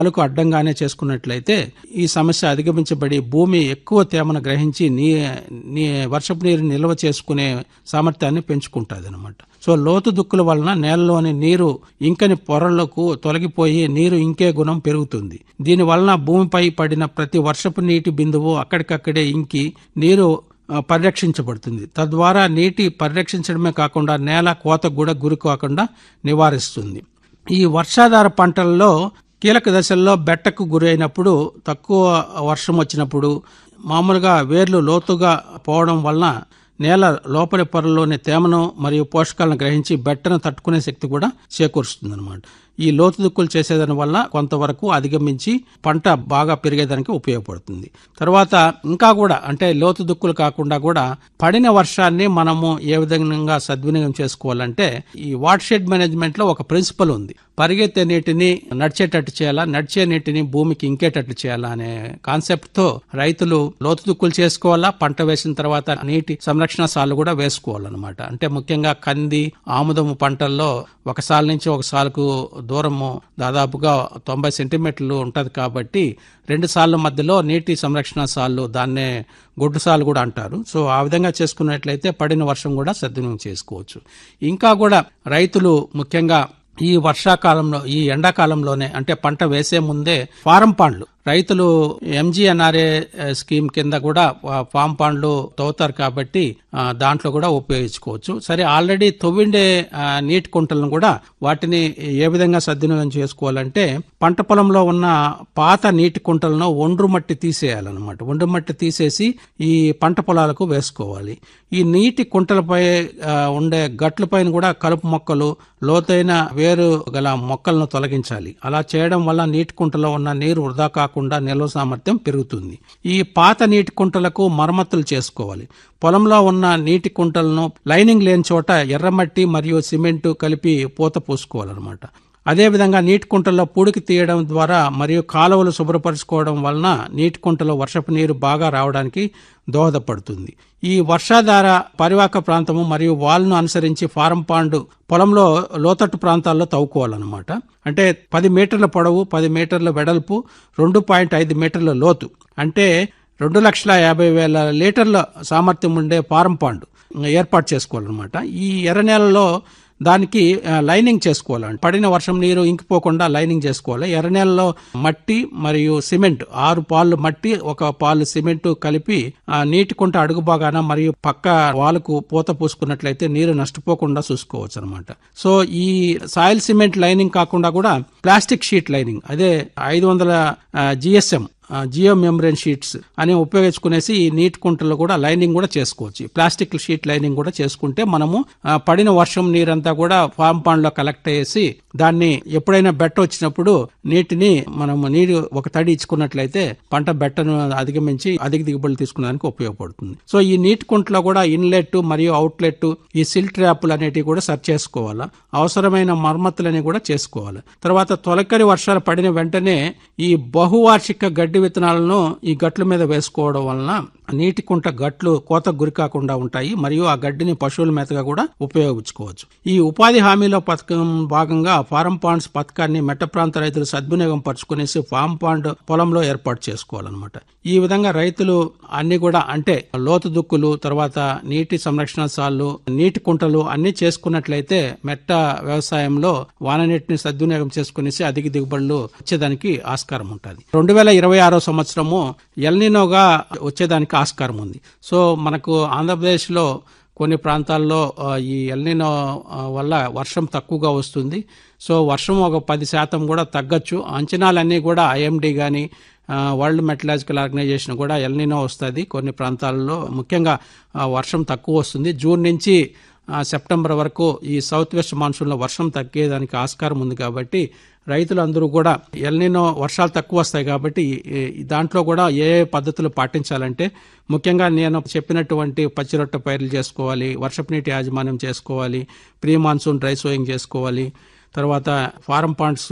అలకు అడ్డంగానే చేసుకున్నట్లయితే ఈ సమస్య అధిగమించబడి భూమి ఎక్కువ తేమను గ్రహించి నీ నీ వర్షపు నీరు నిల్వ చేసుకునే సామర్థ్యాన్ని పెంచుకుంటుంది అనమాట సో లోతు దుక్కుల వలన నేలలోని నీరు ఇంకని పొరలకు తొలగిపోయి నీరు ఇంకే గుణం పెరుగుతుంది దీని వలన భూమిపై పడిన ప్రతి వర్షపు నీటి బిందువు అక్కడికక్కడే ఇంకి నీరు ఆ, పరిరక్షించబడుతుంది తద్వారా నీటి పరిరక్షించడమే కాకుండా నేల కోతకు కూడా గురి కాకుండా నివారిస్తుంది ఈ వర్షాధార పంటల్లో కీలక దశల్లో బెట్టకు గురైనప్పుడు తక్కువ వర్షం వచ్చినప్పుడు మామూలుగా వేర్లు లోతుగా పోవడం వలన నేల లోపలి పొరలోని తేమను మరియు పోషకాలను గ్రహించి బెట్టను తట్టుకునే శక్తి కూడా చేకూరుస్తుంది అనమాట ఈ లోతు దుక్కులు చేసేదాని వల్ల కొంతవరకు అధిగమించి పంట బాగా పెరిగేదానికి ఉపయోగపడుతుంది తర్వాత ఇంకా కూడా అంటే లోతు దుక్కులు కాకుండా కూడా పడిన వర్షాన్ని మనము ఏ విధంగా సద్వినియోగం చేసుకోవాలంటే ఈ వాటర్ షెడ్ మేనేజ్మెంట్ లో ఒక ప్రిన్సిపల్ ఉంది పరిగెత్తే నీటిని నడిచేటట్టు చేయాలా నడిచే నీటిని భూమికి ఇంకేటట్టు చేయాలా అనే కాన్సెప్ట్ తో రైతులు లోతు దుక్కులు చేసుకోవాలా పంట వేసిన తర్వాత నీటి సంరక్షణ సార్లు కూడా వేసుకోవాలన్నమాట అంటే ముఖ్యంగా కంది ఆముదము పంటల్లో ఒక సాల్ నుంచి ఒక సాలుకు దూరము దాదాపుగా తొంభై సెంటీమీటర్లు ఉంటది కాబట్టి రెండు సార్ల మధ్యలో నీటి సంరక్షణ సార్లు దాన్నే గొడ్డు సార్లు కూడా అంటారు సో ఆ విధంగా చేసుకున్నట్లయితే పడిన వర్షం కూడా సద్వినియోగం చేసుకోవచ్చు ఇంకా కూడా రైతులు ముఖ్యంగా ఈ వర్షాకాలంలో ఈ ఎండాకాలంలోనే అంటే పంట వేసే ముందే ఫారం పాండ్లు రైతులు ఎంజీఎన్ఆర్ఏ స్కీమ్ కింద కూడా ఆ, ఫామ్ పాండ్లు తవ్వుతారు కాబట్టి ఆ, దాంట్లో కూడా ఉపయోగించుకోవచ్చు సరే ఆల్రెడీ తవ్విండే ఆ, నీటి కుంటలను కూడా వాటిని ఏ విధంగా సద్వినియోగం చేసుకోవాలంటే పంట పొలంలో ఉన్న పాత నీటి కుంటలను ఒండ్రు మట్టి తీసేయాలన్నమాట ఒండ్రు మట్టి తీసేసి ఈ పంట పొలాలకు వేసుకోవాలి ఈ నీటి కుంటలపై ఆ, ఉండే గట్ల పైన కూడా కలుపు మొక్కలు లోతైన వేరు గల మొక్కలను తొలగించాలి అలా చేయడం వల్ల నీటి కుంటలో ఉన్న నీరు వృధా కాకుండా నిల్వ సామర్థ్యం పెరుగుతుంది ఈ పాత నీటి కుంటలకు మరమ్మతులు చేసుకోవాలి పొలంలో ఉన్న నీటి కుంటలను లైనింగ్ లేని చోట ఎర్రమట్టి మరియు సిమెంట్ కలిపి పూత పూసుకోవాలన్నమాట అదేవిధంగా నీటి కుంటల్లో పూడికి తీయడం ద్వారా మరియు కాలువలు శుభ్రపరచుకోవడం వలన నీటి కుంటలో వర్షపు నీరు బాగా రావడానికి దోహదపడుతుంది ఈ వర్షాధార పరివాహక ప్రాంతము మరియు వాల్ను అనుసరించి ఫారం పాండు పొలంలో లోతట్టు ప్రాంతాల్లో తవ్వుకోవాలన్నమాట అంటే పది మీటర్ల పొడవు పది మీటర్ల వెడల్పు రెండు పాయింట్ ఐదు మీటర్ల లోతు అంటే రెండు లక్షల యాభై వేల లీటర్ల సామర్థ్యం ఉండే ఫారం పాండు ఏర్పాటు చేసుకోవాలన్నమాట ఈ ఎర్ర నేలలో దానికి ఆ, లైనింగ్ చేసుకోవాలి పడిన వర్షం నీరు ఇంకిపోకుండా లైనింగ్ చేసుకోవాలి ఎర్ర నేలలో మట్టి మరియు సిమెంట్ ఆరు పాలు మట్టి ఒక పాలు సిమెంట్ కలిపి ఆ నీటి కుంట అడుగు భాగాన మరియు పక్క వాలుకు పూత పూసుకున్నట్లయితే నీరు నష్టపోకుండా చూసుకోవచ్చు అనమాట సో ఈ సాయిల్ సిమెంట్ లైనింగ్ కాకుండా కూడా ప్లాస్టిక్ షీట్ లైనింగ్ అదే ఐదు వందల జిఎస్ఎం జియో మెమ్బ్రెన్ షీట్స్ అని ఉపయోగించుకునేసి ఈ నీటి కుంటల్లో కూడా లైనింగ్ కూడా చేసుకోవచ్చు ప్లాస్టిక్ షీట్ లైనింగ్ కూడా చేసుకుంటే మనము ఆ, పడిన వర్షం నీరంతా కూడా ఫామ్ పాండ్ లో కలెక్ట్ చేసి దాన్ని ఎప్పుడైనా బెట్ట వచ్చినప్పుడు నీటిని మనము నీరు ఒక తడి ఇచ్చుకున్నట్లయితే పంట బెట్టను అధిగమించి అధిక దిగుబడులు తీసుకునేదానికి ఉపయోగపడుతుంది సో ఈ నీటి కుంటలో కూడా ఇన్లెట్ మరియు అవుట్లెట్ ఈ సిల్ ట్రాప్లు అనేటివి కూడా సర్చ్ చేసుకోవాలా అవసరమైన మరమ్మతులని కూడా చేసుకోవాలి తర్వాత తొలకరి వర్షాలు పడిన వెంటనే ఈ బహువార్షిక గడ్డి విత్తనాలను ఈ గట్ల మీద వేసుకోవడం వలన నీటి కుంట గట్లు కోతకు గురి కాకుండా ఉంటాయి మరియు ఆ గడ్డిని పశువుల మేతగా కూడా ఉపయోగించుకోవచ్చు ఈ ఉపాధి హామీలో పథకం భాగంగా ఫారం పాండ్స్ పథకాన్ని మెట్ట ప్రాంత రైతులు సద్వినియోగం పరుచుకునేసి ఫామ్ పాండ్ పొలంలో ఏర్పాటు చేసుకోవాలన్నమాట ఈ విధంగా రైతులు అన్ని కూడా అంటే లోతు దుక్కులు తర్వాత నీటి సంరక్షణ సార్లు నీటి కుంటలు అన్ని చేసుకున్నట్లయితే మెట్ట వ్యవసాయంలో వాన నీటిని సద్వినియోగం చేసుకునేసి అధిక దిగుబడులు వచ్చేదానికి ఆస్కారం ఉంటుంది రెండు వేల ఇరవై ఆరో సంవత్సరము ఎల్నినోగా వచ్చేదానికి ఆస్కారం ఉంది సో మనకు ఆంధ్రప్రదేశ్లో కొన్ని ప్రాంతాల్లో ఆ, ఈ ఎల్నినో ఆ, వల్ల వర్షం తక్కువగా వస్తుంది సో వర్షం ఒక పది శాతం కూడా తగ్గచ్చు అంచనాలన్నీ కూడా ఐఎండి కానీ వరల్డ్ మెటలాజికల్ ఆర్గనైజేషన్ కూడా ఎల్నినో వస్తుంది కొన్ని ప్రాంతాల్లో ముఖ్యంగా ఆ, వర్షం తక్కువ వస్తుంది జూన్ నుంచి ఆ, సెప్టెంబర్ వరకు ఈ సౌత్ వెస్ట్ మాన్సూన్లో వర్షం తగ్గేదానికి ఆస్కారం ఉంది కాబట్టి రైతులందరూ కూడా ఎల్నినో వర్షాలు తక్కువ వస్తాయి కాబట్టి ఈ- ఈ దాంట్లో కూడా ఏ ఏ పద్ధతులు పాటించాలంటే ముఖ్యంగా నేను చెప్పినటువంటి పచ్చిరొట్ట పైర్లు చేసుకోవాలి వర్షపు నీటి యాజమాన్యం చేసుకోవాలి ప్రీ మాన్సూన్ డ్రై సోయింగ్ చేసుకోవాలి తర్వాత ఫారం పాండ్స్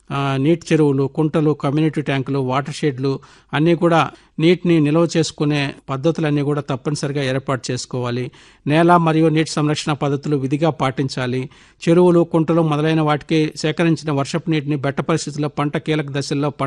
ఆ, నీటి చెరువులు కుంటలు కమ్యూనిటీ ట్యాంకులు వాటర్ షెడ్లు అన్నీ కూడా నీటిని నిల్వ చేసుకునే పద్ధతులన్నీ కూడా తప్పనిసరిగా ఏర్పాటు చేసుకోవాలి నేల మరియు నీటి సంరక్షణ పద్ధతులు విధిగా పాటించాలి చెరువులు కుంటలు మొదలైన వాటికి సేకరించిన వర్షపు నీటిని బెట్ట పరిస్థితుల్లో పంట కీలక దశల్లో